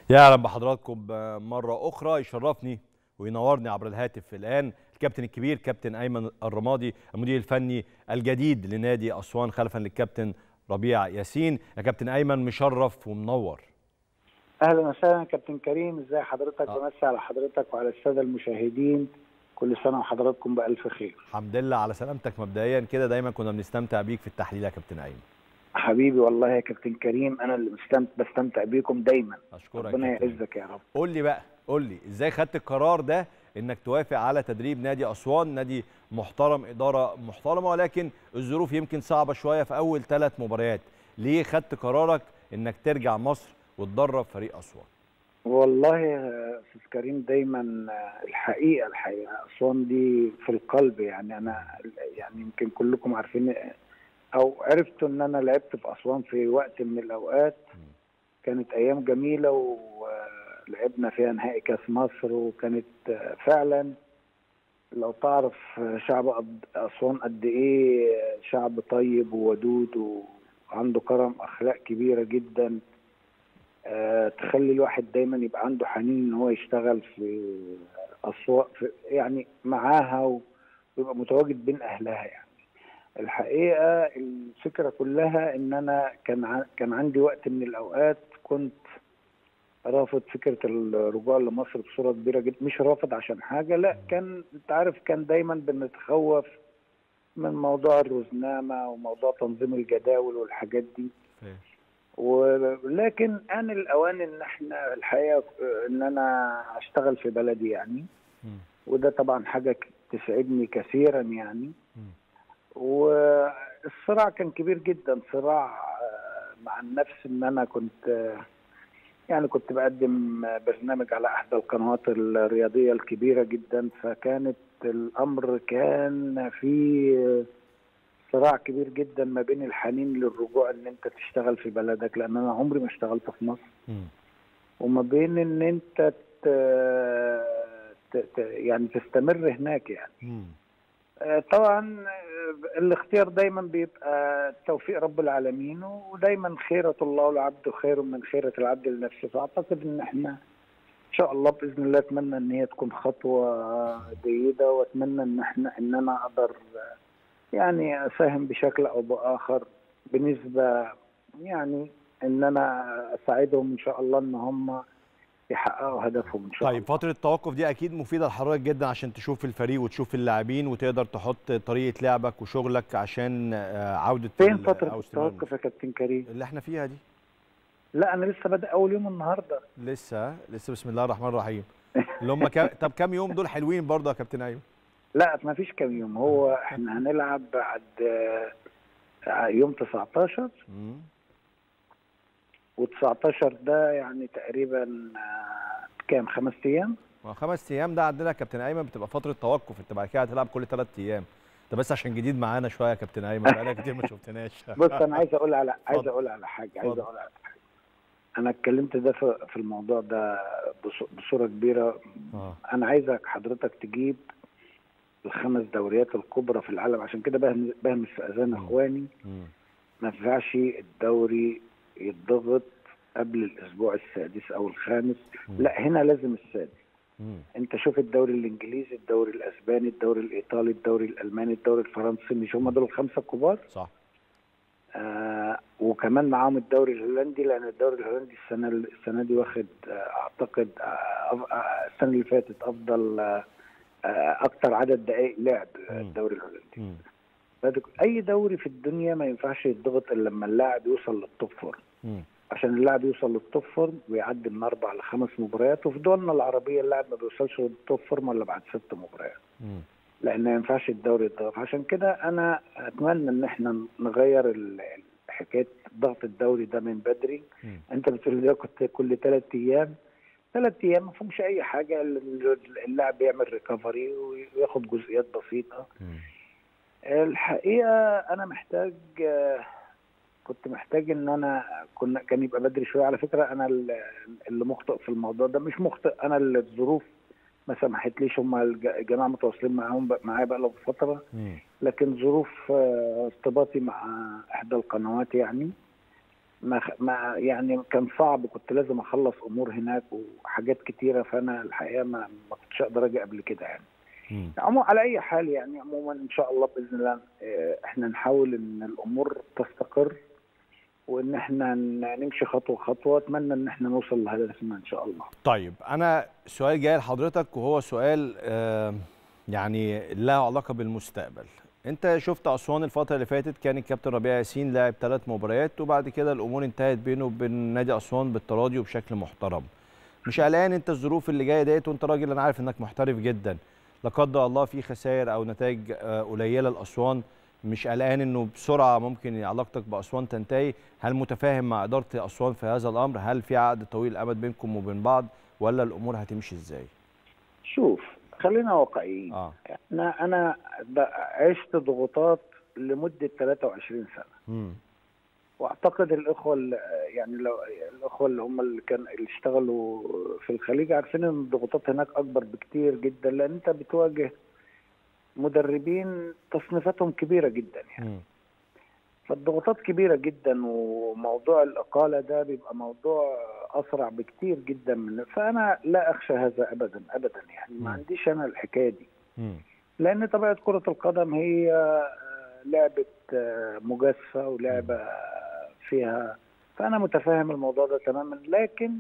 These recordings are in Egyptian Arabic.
يا اهلا بحضراتكم مره اخرى يشرفني وينورني عبر الهاتف الان الكابتن الكبير كابتن ايمن الرمادي المدير الفني الجديد لنادي اسوان خلفا للكابتن ربيع ياسين يا كابتن ايمن مشرف ومنور اهلا وسهلا كابتن كريم ازي حضرتك آه. بمسي على حضرتك وعلى الساده المشاهدين كل سنه وحضراتكم بالف خير الحمد لله على سلامتك مبدئيا كده دايما كنا بنستمتع بيك في التحليل يا كابتن ايمن حبيبي والله يا كابتن كريم انا اللي مستمتع بستمتع بيكم دايما اشكرك ربنا كابتن. يعزك يا رب قول لي بقى قول لي ازاي خدت القرار ده انك توافق على تدريب نادي اسوان نادي محترم اداره محترمه ولكن الظروف يمكن صعبه شويه في اول ثلاث مباريات ليه خدت قرارك انك ترجع مصر وتدرب فريق اسوان والله يا استاذ كريم دايما آه، الحقيقه الحقيقه اسوان دي في القلب يعني انا يعني يمكن كلكم عارفين او عرفتوا ان انا لعبت في اسوان في وقت من الاوقات كانت ايام جميله ولعبنا فيها نهائي كاس مصر وكانت آه، فعلا لو تعرف شعب قد- اسوان قد ايه شعب طيب وودود وعنده كرم اخلاق كبيره جدا آه، تخلي الواحد دايما يبقى عنده حنين ان هو يشتغل في اسواق في يعني معاها و- ويبقى متواجد بين اهلها يعني الحقيقه الفكره كلها ان انا كان ع- كان عندي وقت من الاوقات كنت رافض فكره الرجوع لمصر بصوره كبيره جدا مش رافض عشان حاجه لا كان انت عارف كان دايما بنتخوف من موضوع الرزنامه وموضوع تنظيم الجداول والحاجات دي ولكن ان الاوان ان احنا الحقيقه آه، ان انا اشتغل في بلدي يعني مم. وده طبعا حاجه ك- تسعدني كثيرا يعني مم. والصراع كان كبير جدا صراع آه، مع النفس ان انا كنت آه، يعني كنت بقدم آه، برنامج على احدى القنوات الرياضيه الكبيره جدا فكانت الامر كان في آه، صراع كبير جدا ما بين الحنين للرجوع ان انت تشتغل في بلدك لان انا عمري ما اشتغلت في مصر مم. وما بين ان انت ت... ت... ت... يعني تستمر هناك يعني مم. آه، طبعا آه، الاختيار دايما بيبقى توفيق رب العالمين ودايما خيرة الله العبد خير من خيرة العبد لنفسه فاعتقد ان احنا ان شاء الله باذن الله اتمنى ان هي تكون خطوه جيده واتمنى ان احنا ان انا اقدر آه، يعني اساهم بشكل او باخر بنسبه يعني ان انا اساعدهم ان شاء الله ان هم يحققوا هدفهم ان شاء طيب الله فتره التوقف دي اكيد مفيده لحضرتك جدا عشان تشوف الفريق وتشوف اللاعبين وتقدر تحط طريقه لعبك وشغلك عشان آه، عوده فين ال- فتره أو استمرار التوقف يا كابتن كريم؟ اللي احنا فيها دي لا انا لسه بادئ اول يوم النهارده لسه لسه بسم الله الرحمن الرحيم اللي هم كام طب كام يوم دول حلوين برضه يا كابتن ايمن لا ما فيش كام يوم هو احنا هنلعب بعد آه، يوم 19 مم. و19 ده يعني تقريبا آه، كام خمس ايام ما خمس ايام ده عندنا يا كابتن ايمن بتبقى فتره توقف انت بعد كده هتلعب كل ثلاث ايام ده بس عشان جديد معانا شويه يا كابتن ايمن بقالنا كتير ما شفتناش بص انا عايز اقول على عايز اتفضل. اقول على حاجه عايز اتفضل. اقول على حاجه انا اتكلمت ده في في الموضوع ده بص- بصوره كبيره اه انا عايزك حضرتك تجيب الخمس دوريات الكبرى في العالم عشان كده بهم- بهمس في اذان مم. اخواني مم. ما ينفعش الدوري يتضغط قبل الاسبوع السادس او الخامس مم. لا هنا لازم السادس مم. انت شوف الدوري الانجليزي الدوري الاسباني الدوري الايطالي الدوري الالماني الدوري الفرنسي مش هم دول الخمسه الكبار صح آه وكمان معاهم الدوري الهولندي لان الدوري الهولندي السنه السنه دي واخد آه اعتقد آه أف- آه السنه اللي فاتت افضل آه آه اكتر عدد دقائق لعب آه، مم. الدوري الهولندي مم. فده- اي دوري في الدنيا ما ينفعش يتضغط الا لما اللاعب يوصل للتوب فور مم. عشان اللاعب يوصل للتوب فورم ويعدي من اربع لخمس مباريات وفي دولنا العربيه اللاعب ما بيوصلش للتوب فورم الا بعد ست مباريات مم. لان ما ينفعش الدوري يتضغط عشان كده انا اتمنى ان احنا نغير ال- حكايه ضغط الدوري ده من بدري مم. انت بتقول ده كنت كل ثلاث ايام ثلاث ايام ما فيهمش اي حاجه ال- اللاعب بيعمل ريكفري وياخد جزئيات بسيطه مم. الحقيقه انا محتاج آه، كنت محتاج ان انا كنا كان يبقى بدري شويه على فكره انا ال- اللي مخطئ في الموضوع ده مش مخطئ انا اللي الظروف ما سمحتليش هم الج- الجماعه متواصلين معاهم بق- معايا بقى لهم فتره مم. لكن ظروف آه، ارتباطي مع احدى القنوات يعني ما ما يعني كان صعب كنت لازم اخلص امور هناك وحاجات كتيره فانا الحقيقه ما ما كنتش اقدر اجي قبل كده يعني مم. عمو على اي حال يعني عموما ان شاء الله باذن الله آه، احنا نحاول ان الامور تستقر وان احنا ن- نمشي خطوه خطوه اتمنى ان احنا نوصل لهدفنا ان شاء الله طيب انا سؤال جاي لحضرتك وهو سؤال آه، يعني له علاقه بالمستقبل انت شفت اسوان الفتره اللي فاتت كان الكابتن ربيع ياسين لاعب ثلاث مباريات وبعد كده الامور انتهت بينه وبين نادي اسوان بالتراضي وبشكل محترم مش قلقان انت الظروف اللي جايه ديت وانت راجل انا عارف انك محترف جدا لا قدر الله في خسائر او نتائج آه، قليله لاسوان مش قلقان انه بسرعه ممكن علاقتك باسوان تنتهي هل متفاهم مع اداره اسوان في هذا الامر هل في عقد طويل الامد بينكم وبين بعض ولا الامور هتمشي ازاي شوف خلينا واقعيين اه انا انا ب- عشت ضغوطات لمده 23 سنه امم واعتقد الاخوه اللي يعني لو الاخوه اللي هم اللي كان اللي اشتغلوا في الخليج عارفين ان الضغوطات هناك اكبر بكتير جدا لان انت بتواجه مدربين تصنيفاتهم كبيره جدا يعني امم فالضغوطات كبيره جدا وموضوع الاقاله ده بيبقى موضوع اسرع بكتير جدا من فانا لا اخشى هذا ابدا ابدا يعني مم. ما عنديش انا الحكايه دي امم لان طبيعه كره القدم هي آه، لعبه آه، مجازفه ولعبه آه، فيها فانا متفاهم الموضوع ده تماما لكن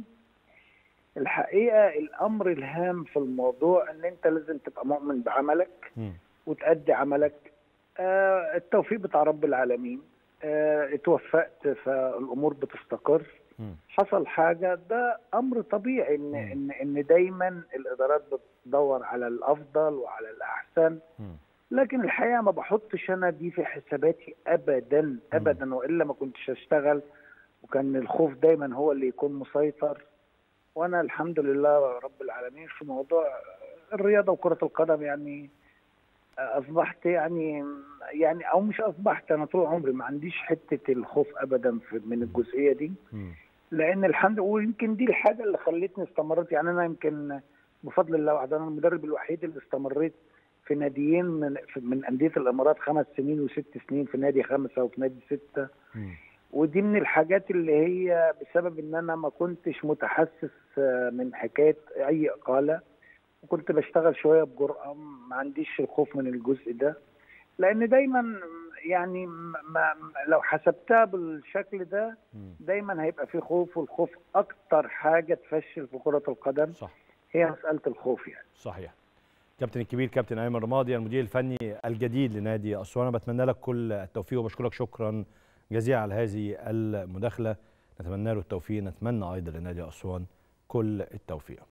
الحقيقه الامر الهام في الموضوع ان انت لازم تبقى مؤمن بعملك امم وتأدي عملك آه، التوفيق بتاع رب العالمين آه، اتوفقت فالامور بتستقر امم حصل حاجه ده امر طبيعي ان مم. ان ان دايما الادارات بتدور على الافضل وعلى الاحسن امم لكن الحقيقه ما بحطش انا دي في حساباتي ابدا ابدا والا ما كنتش اشتغل وكان الخوف دايما هو اللي يكون مسيطر وانا الحمد لله رب العالمين في موضوع الرياضه وكره القدم يعني اصبحت يعني يعني او مش اصبحت انا طول عمري ما عنديش حته الخوف ابدا في من الجزئيه دي امم لان الحمد ويمكن دي الحاجه اللي خلتني استمرت يعني انا يمكن بفضل الله وحده انا المدرب الوحيد اللي استمريت في ناديين من في- من انديه الامارات خمس سنين وست سنين في نادي خمسه وفي نادي سته امم ودي من الحاجات اللي هي بسبب ان انا ما كنتش متحسس آه، من حكايه اي اقاله وكنت بشتغل شويه بجرأه ما عنديش الخوف من الجزء ده لان دايما يعني ما ما- لو حسبتها بالشكل ده دايما هيبقى في خوف والخوف اكتر حاجه تفشل في كره القدم صح هي مساله الخوف يعني صحيح كابتن الكبير كابتن ايمن رمادي المدير الفني الجديد لنادي اسوان أنا بتمنى لك كل التوفيق وبشكرك شكرا جزيلا على هذه المداخله نتمنى له التوفيق نتمنى ايضا لنادي اسوان كل التوفيق